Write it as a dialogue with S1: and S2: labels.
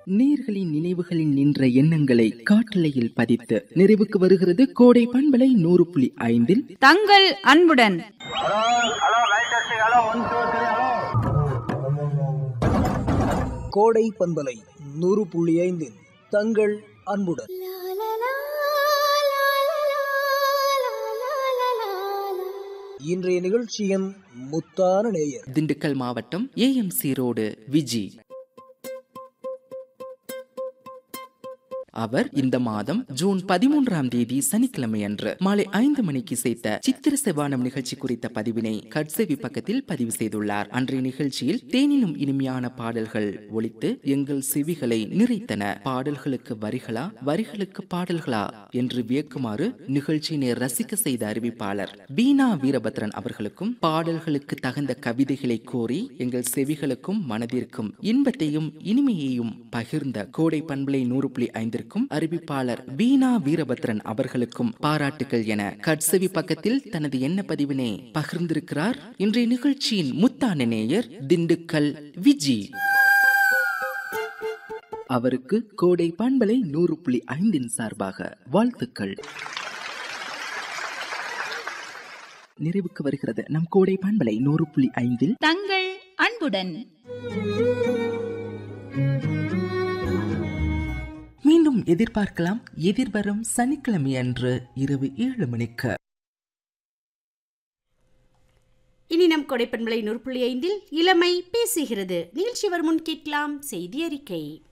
S1: நீர்களின் நினைவுகளில் நின்ற எண்ணங்களை காட்டலையில் பதித்து நிறைவுக்கு வருகிறது கோடை பண்பலை நூறு புள்ளி ஐந்தில்
S2: தங்கள் அன்புடன்
S3: கோடை பண்பலை நூறு புள்ளி ஐந்தில் தங்கள் அன்புடன் இன்றைய நிகழ்ச்சியின் முத்தான நேயர்
S1: திண்டுக்கல் மாவட்டம் ஏஎம்சி ரோடு விஜி அவர் இந்த மாதம் ஜூன் பதிமூன்றாம் தேதி சனிக்கிழமை அன்று மாலை ஐந்து மணிக்கு சேர்த்த சித்திர செவ்வானம் நிகழ்ச்சி குறித்த பதிவினை கட்செவி பக்கத்தில் பதிவு செய்துள்ளார் அன்றைய நிகழ்ச்சியில் தேனிலும் இனிமையான பாடல்கள் ஒலித்து எங்கள் செவிகளை நிறைத்தன பாடல்களுக்கு வரிகளா வரிகளுக்கு பாடல்களா என்று வியக்குமாறு நிகழ்ச்சியினை ரசிக்க செய்த அறிவிப்பாளர் பீனா வீரபத்ரன் அவர்களுக்கும் பாடல்களுக்கு தகுந்த கவிதைகளை கோரி எங்கள் செவிகளுக்கும் மனதிற்கும் இன்பத்தையும் இனிமையையும் பகிர்ந்த கோடை பண்பலை நூறு புள்ளி ஐந்திற்கும் அறிவிப்பாளர் வீணா வீரபத்ரன் அவர்களுக்கும் பாராட்டுகள் என கட்செவி பக்கத்தில் தனது எண்ண பதிவினை பகிர்ந்திருக்கிறார் இன்றைய நிகழ்ச்சியின் முத்தான நேயர் திண்டுக்கல் விஜி அவருக்கு கோடை பண்பலை நூறு புள்ளி ஐந்தின் சார்பாக வாழ்த்துக்கள் நிறைவுக்கு வருகிறது நம் கோடை பண்பலை நூறு புள்ளி ஐந்தில்
S2: தங்கள் அன்புடன்
S1: மீண்டும் எதிர்பார்க்கலாம் எதிர்வரும் சனிக்கிழமை அன்று இரவு ஏழு மணிக்கு
S4: இனி நம் கொடைப்பண்பலை நூறு புள்ளி ஐந்தில் இளமை பேசுகிறது நிகழ்ச்சி வரும் முன் கேட்கலாம் செய்தி அறிக்கை